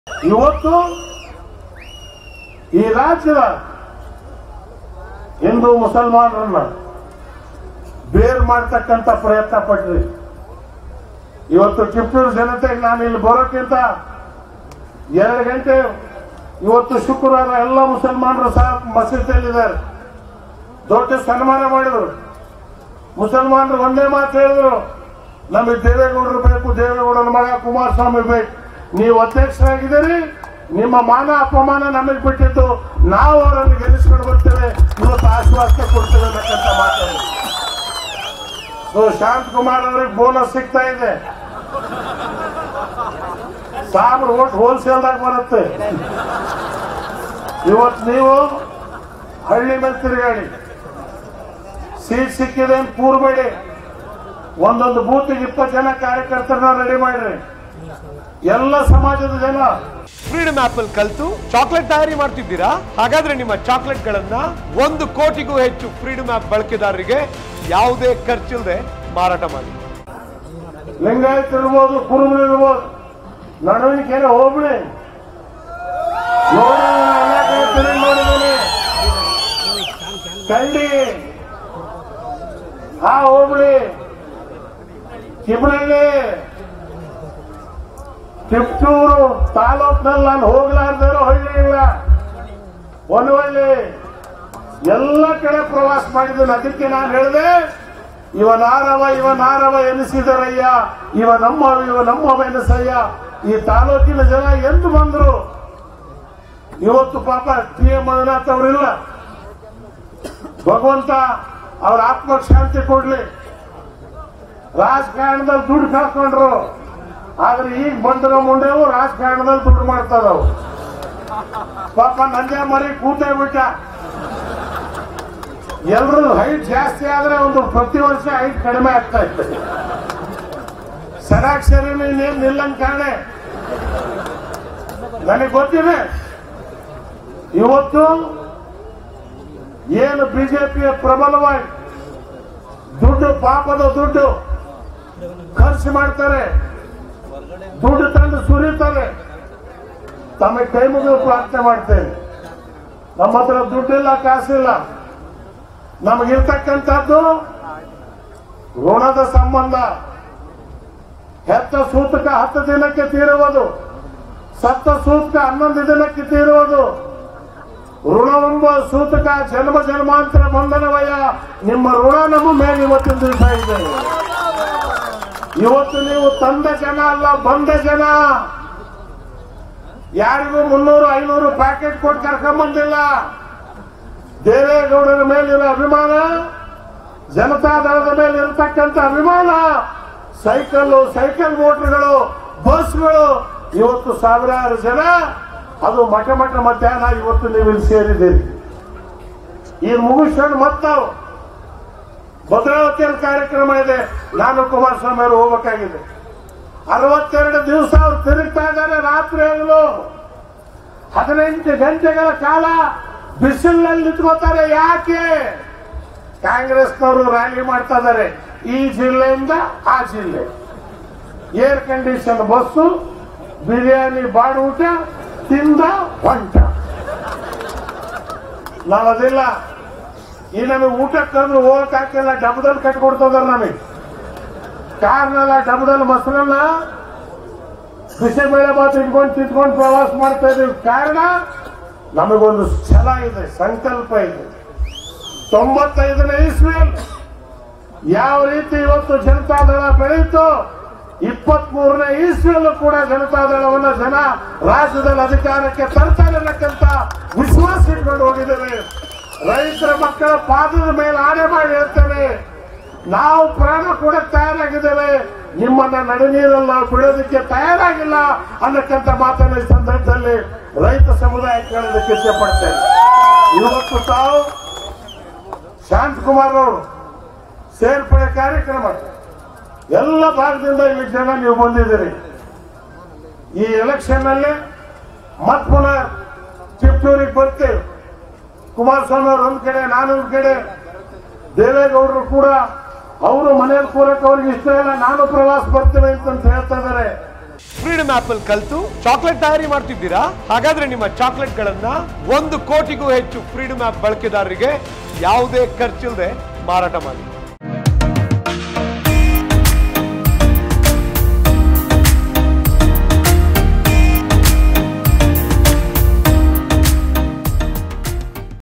ಇವತ್ತು ಈ ರಾಜ್ಯದ ಹಿಂದೂ ಮುಸಲ್ಮಾನರನ್ನ ಬೇರ್ ಮಾಡ್ತಕ್ಕಂಥ ಪ್ರಯತ್ನ ಪಟ್ರಿ ಇವತ್ತು ಕಿತ್ತೂರು ಜನತೆಗೆ ನಾನು ಇಲ್ಲಿ ಬರೋಕ್ಕಿಂತ ಎರಡು ಗಂಟೆ ಇವತ್ತು ಶುಕ್ರವಾರ ಎಲ್ಲ ಮುಸಲ್ಮಾನರು ಸಹ ಮಸೀದಿಯಲ್ಲಿದ್ದಾರೆ ದೊಡ್ಡ ಸನ್ಮಾನ ಮಾಡಿದ್ರು ಮುಸಲ್ಮಾನರು ಒಂದೇ ಮಾತು ಹೇಳಿದ್ರು ನಮಗೆ ದೇವೇಗೌಡರು ಬೇಕು ದೇವೇಗೌಡರ ಮಗ ಕುಮಾರಸ್ವಾಮಿ ಬೇಕು ನೀವು ಅಧ್ಯಕ್ಷರಾಗಿದ್ದೀರಿ ನಿಮ್ಮ ಮಾನ ಅಪಮಾನ ನಮಗೆ ಬಿಟ್ಟಿದ್ದು ನಾವು ಅವರನ್ನು ಗೆಲ್ಲಿಸ್ಕೊಂಡು ಬರ್ತೇವೆ ಇವತ್ತು ಆಶ್ವಾಸನೆ ಕೊಡ್ತೇವೆ ಅನ್ನಕ್ಕಂತ ಮಾತಾಡಿ ಸೊ ಶಾಂತಕುಮಾರ್ ಅವ್ರಿಗೆ ಬೋನಸ್ ಸಿಗ್ತಾ ಇದೆ ಸಾವಿರ ಓಟ್ ಹೋಲ್ಸೇಲ್ದಾಗ ಬರುತ್ತೆ ಇವತ್ತು ನೀವು ಹಳ್ಳಿ ಮೇಲೆ ತಿರುಗಾಡಿ ಸೀಟ್ ಸಿಕ್ಕಿದೆ ಅಂತ ಕೂರ್ಬೇಡಿ ಒಂದೊಂದು ಬೂತಿಗೆ ಇಪ್ಪತ್ತು ಜನ ಕಾರ್ಯಕರ್ತರನ್ನ ರೆಡಿ ಮಾಡ್ರಿ ಎಲ್ಲ ಸಮಾಜದ ಜನ ಫ್ರೀಡಮ್ ಆಪ್ ಅಲ್ಲಿ ಕಲ್ತು ಚಾಕ್ಲೇಟ್ ತಯಾರಿ ಮಾಡ್ತಿದ್ದೀರಾ ಹಾಗಾದ್ರೆ ನಿಮ್ಮ ಚಾಕ್ಲೇಟ್ ಗಳನ್ನ ಒಂದು ಕೋಟಿಗೂ ಹೆಚ್ಚು ಫ್ರೀಡಮ್ ಆಪ್ ಬಳಕೆದಾರರಿಗೆ ಯಾವುದೇ ಖರ್ಚಿಲ್ಲದೆ ಮಾರಾಟ ಮಾಡಿ ಲಿಂಗಾಯತ್ ಇರ್ಬೋದು ಕುರುಬರು ಇರ್ಬೋದು ನಡುವಿನ ಹೋಗ್ಬಿಡಿ ನೋಡಿ ಎಲ್ಲ ಕಡೆ ತಿರುಗಿ ನೋಡಿದ್ದೀನಿ ಕಂಡಿ ಹಾ ಹೋಗ್ಬಿಡಿ ಕಿಬ್ರಳ್ಳಿ ತಿಪ್ಟೂರು ತಾಲೂಕ್ನಲ್ಲಿ ನಾನು ಹೋಗ್ಲಾರ್ದಿರೋ ಹಳ್ಳಿ ಇಲ್ಲ ಹೊನವಳ್ಳಿ ಎಲ್ಲ ಕಡೆ ಪ್ರವಾಸ ಮಾಡಿದ್ದೀನಿ ಅದಕ್ಕೆ ನಾನು ಹೇಳಿದೆ ಇವ ನಾರವ ಇವ ನಾರವ ಎನಿಸಿದರಯ್ಯ ಇವ ನಮ್ಮ ಇವ ನಮ್ಮ ಎನಿಸಯ್ಯ ಈ ತಾಲೂಕಿನ ಜನ ಎಂದು ಬಂದ್ರು ಇವತ್ತು ಪಾಪ ಟಿ ಎಂ ಮಂಜುನಾಥ್ ಅವರಿಲ್ಲ ಭಗವಂತ ಅವ್ರ ಆತ್ಮಕ್ಕೆ ಶಾಂತಿ ಕೊಡ್ಲಿ ರಾಜಕಾರಣದಲ್ಲಿ ದುಡ್ಡು ಕಳ್ಕೊಂಡ್ರು ಆದ್ರೆ ಈಗ ಬಂದಿರೋ ಮುಂಡೆವು ರಾಜಕಾರಣದಲ್ಲಿ ದುಡ್ಡು ಮಾಡ್ತಾರವು ಪಾಪ ನಂಜೆ ಮರಿ ಕೂತೇ ಬಿಟ್ಟ ಎಲ್ರು ಹೈಟ್ ಜಾಸ್ತಿ ಆದ್ರೆ ಒಂದು ಪ್ರತಿ ವರ್ಷ ಹೈಟ್ ಕಡಿಮೆ ಆಗ್ತಾ ಇತ್ತು ಸರಾಕ್ಷರಿ ನೀನ್ ನಿಲ್ಲಂಗ್ ಕಾಣೆ ನನಗೆ ಗೊತ್ತಿದೆ ಇವತ್ತು ಏನು ಬಿಜೆಪಿಯ ಪ್ರಬಲವಾಗಿ ದುಡ್ಡು ಪಾಪದ ದುಡ್ಡು ಖರ್ಚು ಮಾಡ್ತಾರೆ ದುಡ್ಡು ತಂದು ಸುರಿತಾರೆ ತಮಗೆ ಕೈ ಮುಗಿದು ಪ್ರಾರ್ಥನೆ ಮಾಡ್ತೇವೆ ನಮ್ಮ ಹತ್ರ ದುಡ್ಡಿಲ್ಲ ಕಾಸಿಲ್ಲ ನಮಗಿರ್ತಕ್ಕಂಥದ್ದು ಋಣದ ಸಂಬಂಧ ಹೆತ್ತ ಸೂತಕ ಹತ್ತು ದಿನಕ್ಕೆ ತೀರುವುದು ಸತ್ತ ಸೂತಕ ಹನ್ನೊಂದು ದಿನಕ್ಕೆ ತೀರುವುದು ಋಣವೆಂಬ ಸೂತಕ ಜನ್ಮ ಜನ್ಮಾಂತರ ಬಂಧನವಯ್ಯ ನಿಮ್ಮ ಋಣ ನಮ್ಮ ಮೇಲೆ ಇವತ್ತಿನ ದಿವಸ ಇದೆ ಇವತ್ತು ನೀವು ತಂದ ಜನ ಅಲ್ಲ ಬಂದ ಜನ ಯಾರಿಗೂ ಮುನ್ನೂರು ಐನೂರು ಪ್ಯಾಕೆಟ್ ಕೊಟ್ಟು ಕರ್ಕೊಂಬಂದಿಲ್ಲ ದೇವೇಗೌಡರ ಮೇಲಿರೋ ಅಭಿಮಾನ ಜನತಾದಳದ ಮೇಲೆ ಇರತಕ್ಕಂತ ಅಭಿಮಾನ ಸೈಕಲ್ ಸೈಕಲ್ ಮೋಟರ್ಗಳು ಬಸ್ಗಳು ಇವತ್ತು ಸಾವಿರಾರು ಜನ ಅದು ಮಠ ಮಠ ಮಧ್ಯಾಹ್ನ ಇವತ್ತು ನೀವು ಇಲ್ಲಿ ಸೇರಿದ್ದೀರಿ ಈ ಮುಗಿಸ್ಕೊಂಡು ಮತ್ತಾವು ಭದ್ರಾವತಿಯಲ್ಲಿ ಕಾರ್ಯಕ್ರಮ ಇದೆ ನಾನು ಕುಮಾರಸ್ವಾಮಿ ಅವರು ಹೋಗ್ಬೇಕಾಗಿದೆ ಅರವತ್ತೆರಡು ದಿವಸ ಅವ್ರು ತಿರುಗ್ತಾ ಇದ್ದಾರೆ ರಾತ್ರಿ ಹಗಲು ಹದಿನೆಂಟು ಗಂಟೆಗಳ ಕಾಲ ಬಿಸಿಲಿನಲ್ಲಿ ನಿಂತ್ಕೋತಾರೆ ಯಾಕೆ ಕಾಂಗ್ರೆಸ್ನವರು ರ್ಯಾಲಿ ಮಾಡ್ತಾ ಇದ್ದಾರೆ ಈ ಜಿಲ್ಲೆಯಿಂದ ಆ ಜಿಲ್ಲೆ ಏರ್ ಕಂಡೀಷನ್ ಬಸ್ಸು ಬಿರಿಯಾನಿ ಬಾಡೂಟ ತಿಂದ ಹೊಂಟ ನಾವದಿಲ್ಲ ಈ ನಮಗೆ ಊಟಕ್ಕೆ ತಂದು ಹೋಗಕ್ ಹಾಕಿಲ್ಲ ಡಬ್ಬದಲ್ಲಿ ಕಟ್ಕೊಡ್ತದಾರ ನಮಗೆ ಕಾರ್ನೆಲ್ಲ ಡಬ್ಬದಲ್ಲಿ ಮೊಸರನ್ನ ಬಿಸಿಬೇಳೆ ಬಾತ್ ಇಟ್ಕೊಂಡು ತಿಂತ್ಕೊಂಡು ಪ್ರವಾಸ ಮಾಡ್ತಾ ಇದೀವಿ ಕಾರಣ ನಮಗೊಂದು ಛಲ ಇದೆ ಸಂಕಲ್ಪ ಇದೆ ತೊಂಬತ್ತೈದನೇ ಇಸ್ವಿಯಲ್ಲಿ ಯಾವ ರೀತಿ ಇವತ್ತು ಜನತಾದಳ ಬೆಳೀತು ಇಪ್ಪತ್ತ್ ಮೂರನೇ ಇಸ್ವಿಯಲ್ಲೂ ಕೂಡ ಜನತಾದಳವನ್ನ ಜನ ರಾಜ್ಯದಲ್ಲಿ ಅಧಿಕಾರಕ್ಕೆ ತರ್ತಾರೆ ಅನ್ನಕ್ಕಂತ ವಿಶ್ವಾಸ ಇಟ್ಕೊಂಡು ಹೋಗಿದ್ದೇವೆ ರೈತರ ಮಕ್ಕಳ ಪಾದದ ಮೇಲೆ ಆಣೆ ಮಾಡಿ ಹೇಳ್ತೇವೆ ನಾವು ಪ್ರಾಣ ಕೊಡಕ್ ತಯಾರಾಗಿದ್ದೇವೆ ನಿಮ್ಮನ್ನ ನಡುನೀರಲ್ಲಿ ನಾವು ಬಿಡೋದಕ್ಕೆ ತಯಾರಾಗಿಲ್ಲ ಅನ್ನಕ್ಕಂತ ಮಾತನ್ನ ಈ ಸಂದರ್ಭದಲ್ಲಿ ರೈತ ಸಮುದಾಯ ಕೇಳೋದಕ್ಕೆ ಇಷ್ಟಪಡ್ತೇನೆ ಇವತ್ತು ತಾವು ಶಾಂತಕುಮಾರ್ ಅವರು ಸೇರ್ಪಡೆ ಕಾರ್ಯಕ್ರಮ ಎಲ್ಲ ಭಾಗದಿಂದ ಇಲ್ಲಿ ಜನ ನೀವು ಬಂದಿದ್ದೀರಿ ಈ ಎಲೆಕ್ಷನ್ ನಲ್ಲಿ ಮತ್ ಪುನಃ ಚಿತ್ತೂರಿಗೆ ಬರ್ತೇವೆ ಕುಮಾರಸ್ವಾಮಿ ಅವರು ಒಂದ್ ಕಡೆ ನಾನು ಒಂದ್ ಕಡೆ ದೇವೇಗೌಡರು ಕೂಡ ಅವರು ಮನೆಯಲ್ಲಿ ಕೂರಕ್ಕೆ ಅವ್ರಿಗೆ ಇಷ್ಟ ಇಲ್ಲ ನಾನು ಪ್ರವಾಸ ಬರ್ತೇವೆ ಅಂತ ಹೇಳ್ತಾ ಇದ್ದಾರೆ ಫ್ರೀಡಮ್ ಆಪ್ ಅಲ್ಲಿ ಕಲ್ತು ಚಾಕ್ಲೇಟ್ ತಯಾರಿ ಮಾಡ್ತಿದ್ದೀರಾ ಹಾಗಾದ್ರೆ ನಿಮ್ಮ ಚಾಕ್ಲೇಟ್ ಗಳನ್ನ ಒಂದು ಕೋಟಿಗೂ ಹೆಚ್ಚು ಫ್ರೀಡಮ್ ಆಪ್ ಬಳಕೆದಾರರಿಗೆ ಯಾವುದೇ ಖರ್ಚಿಲ್ಲದೆ ಮಾರಾಟ ಮಾಡಿ